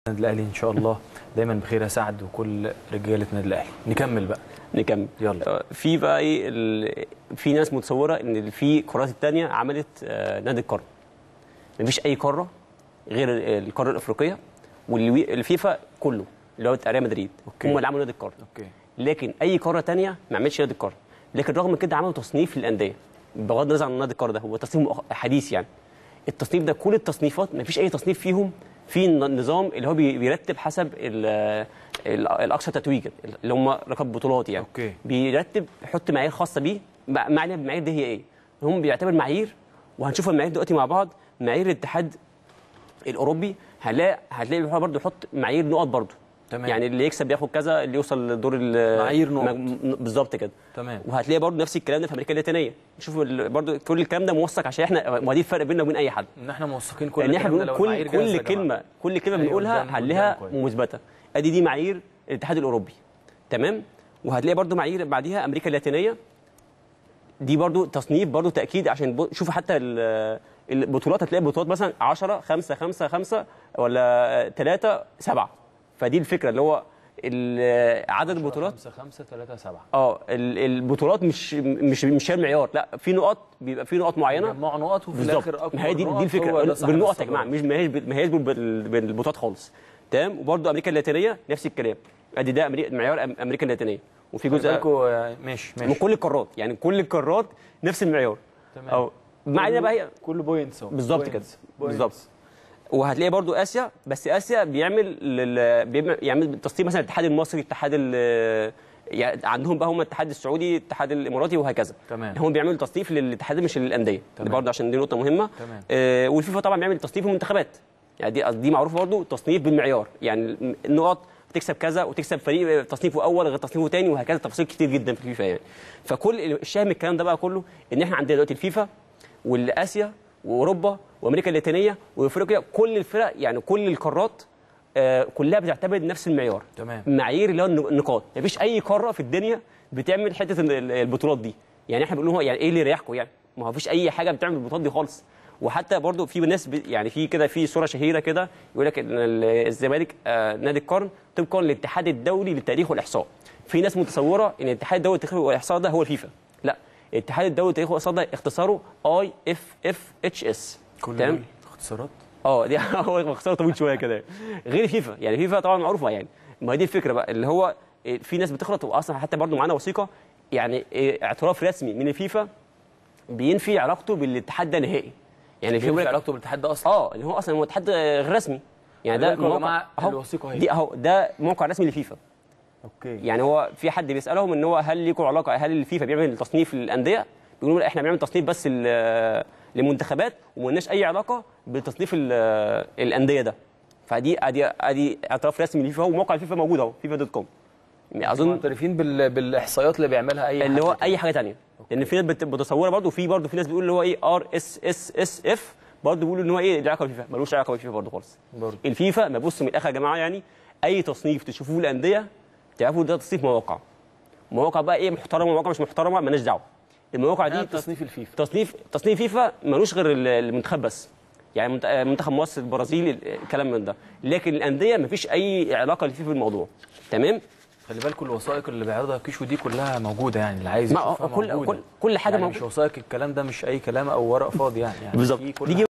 النادي الاهلي ان شاء الله دايما بخير يا سعد وكل رجاله النادي الاهلي نكمل بقى نكمل يلا. آه، في بقى ايه ال... في ناس متصوره ان في القارات الثانيه عملت آه، نادي القرن مفيش اي قاره غير القاره الافريقيه والفيفا كله اللي هو ريال مدريد أوكي. هم اللي عملوا نادي القرن اوكي لكن اي قاره تانية ما عملتش نادي القرن لكن رغم كده عملوا تصنيف للانديه بغض النظر عن نادي القرن ده هو تصنيف مؤخ- حديث يعني التصنيف ده كل التصنيفات ما فيش اي تصنيف فيهم في النظام اللي هو بي- بيرتب حسب ال- ال- الاكثر تتويجا اللي هم رقم بطولات يعني أوكي. بيرتب يحط معايير خاصه بيه مع- معنى المعايير دي هي ايه هم بيعتبر معايير وهنشوف المعايير دلوقتي مع بعض معايير الاتحاد الاوروبي هنلاقي هتلاقي هو برضه يحط معايير نقط برضه تمام. يعني اللي يكسب ياخد كذا اللي يوصل لدور ال- معايير نقط. م- بالظبط كده تمام وهتلاقي برضه نفس الكلام ده في امريكا اللاتينيه نشوف ال- برضه كل الكلام ده موثق عشان احنا ما دي الفرق بيننا وبين اي حد ان احنا موثقين كل لان احنا الكلام ده بنقول لو كل المعايير جاهزة يا كل جماعة. كلمه كل كلمه أيوة، بنقولها قدام- هنلاقيها قدام كويس. مثبته ادي دي معايير الاتحاد الاوروبي تمام وهتلاقي برضه معايير بعديها امريكا اللاتينيه دي برضو تصنيف برضو تاكيد عشان بو- شوف حتى ال- البطولات هتلاقي بطولات مثلا 10 5 5 5 ولا 3 7 فدي الفكره اللي هو ال- عدد البطولات 5 5 3 7 اه ال- البطولات مش مش مش هي المعيار لا في نقط بيبقى في نقط معينه جمعوا نقط وفي بالظبط الاخر اكبر ما هي دي نقط دي الفكره هو ده صاحب بالنقط يا الثغرة. جماعه مش ما هيش بال- ما هيش بال- بالبطولات خالص تمام وبرده امريكا اللاتينيه نفس الكلام ادي ده أمري- معيار أم- امريكا اللاتينيه وفي خلي جزء بالكوا، آه، ماشي من ماشي كل القارات يعني كل القارات نفس المعيار تمام. او ما علينا بقى هي كل بوينتس بالظبط كده بالظبط وهتلاقي برضو اسيا بس اسيا بيعمل لل... بيعمل يعمل تصنيف مثلا الاتحاد المصري الاتحاد ال... يعني عندهم بقى هم الاتحاد السعودي الاتحاد الاماراتي وهكذا تمام. هم بيعملوا تصنيف للاتحاد مش للانديه تمام. برضه عشان دي نقطه مهمه تمام. آه والفيفا طبعا بيعمل تصنيف المنتخبات يعني دي دي معروفه برضه تصنيف بالمعيار يعني النقط تكسب كذا وتكسب فريق تصنيفه اول غير تصنيفه ثاني وهكذا تفاصيل كتير جدا في الفيفا يعني فكل الشاهد من الكلام ده بقى كله ان احنا عندنا دلوقتي الفيفا والاسيا واوروبا وامريكا اللاتينيه وافريقيا كل الفرق يعني كل القارات آه، كلها بتعتمد نفس المعيار تمام. معايير اللي هو الن- النقاط مفيش اي قاره في الدنيا بتعمل حته ال- ال- البطولات دي يعني احنا بنقول هو يعني ايه اللي يريحكم يعني ما هو فيش اي حاجه بتعمل البطولات دي خالص وحتى برضو في ناس ب- يعني في كده في صوره شهيره كده يقول لك ان ال- الزمالك آه، نادي القرن طبقا للاتحاد الدولي للتاريخ والاحصاء في ناس متصوره ان الاتحاد الدولي للتاريخ والاحصاء ده هو الفيفا لا الاتحاد الدولي للتاريخ والاحصاء ده اختصاره اي اف اف اتش اس كل دول اختصارات اه دي هو اختصار طويل شويه كده غير فيفا يعني فيفا طبعا معروفه يعني ما هي دي الفكره بقى اللي هو إيه، في ناس بتغلط واصلا حتى برضو معانا وثيقه يعني إيه، اعتراف رسمي من الفيفا بينفي علاقته بالاتحاد ده نهائي يعني في في يقول لك علاقته بالاتحاد ده اصلا اه اللي هو اصلا هو اتحاد غير رسمي يعني خلي ده بالكوا يا موقع جماعة، اهو الوثيقة اهي. دي اهو ده موقع رسمي لفيفا اوكي يعني هو في حد بيسالهم ان هو هل ليكم علاقه هل الفيفا بيعمل تصنيف للانديه بيقولوا لا احنا بنعمل تصنيف بس ل- لمنتخبات ومالناش اي علاقه بتصنيف ال- الانديه ده فدي ادي ادي اعتراف رسمي للفيفا وموقع الفيفا موجود اهو فيفا دوت كوم اظن معترفين بال... بالاحصائيات اللي بيعملها اي اللي حد هو كده. اي حاجه ثانيه لان في ناس بت- متصوره برضه في برضه في ناس بيقول اللي هو ايه ار اس اس اس اف برضه بيقولوا ان هو ايه له علاقه بالفيفا ملوش علاقه بالفيفا برضه خالص برضه. الفيفا ما بص من الاخر يا جماعه يعني اي تصنيف تشوفوه الانديه تعرفوا ده تصنيف مواقع مواقع بقى ايه محترمه مواقع مش محترمه مالناش دعوه المواقع ده دي تصنيف الفيفا تصنيف تصنيف فيفا ملوش غير ال- المنتخب بس يعني منت- منتخب مصر البرازيل الكلام من ده لكن الانديه مفيش اي علاقه للفيفا بالموضوع تمام خلي بالكم الوثائق اللي بيعرضها كيشو دي كلها موجوده يعني اللي عايز ما- يشوفها كل- موجودة. كل- كل حاجة يعني مش موجودة. وثائق الكلام ده مش اي كلام او ورق فاضي يعني, يعني بالظبط في كل دي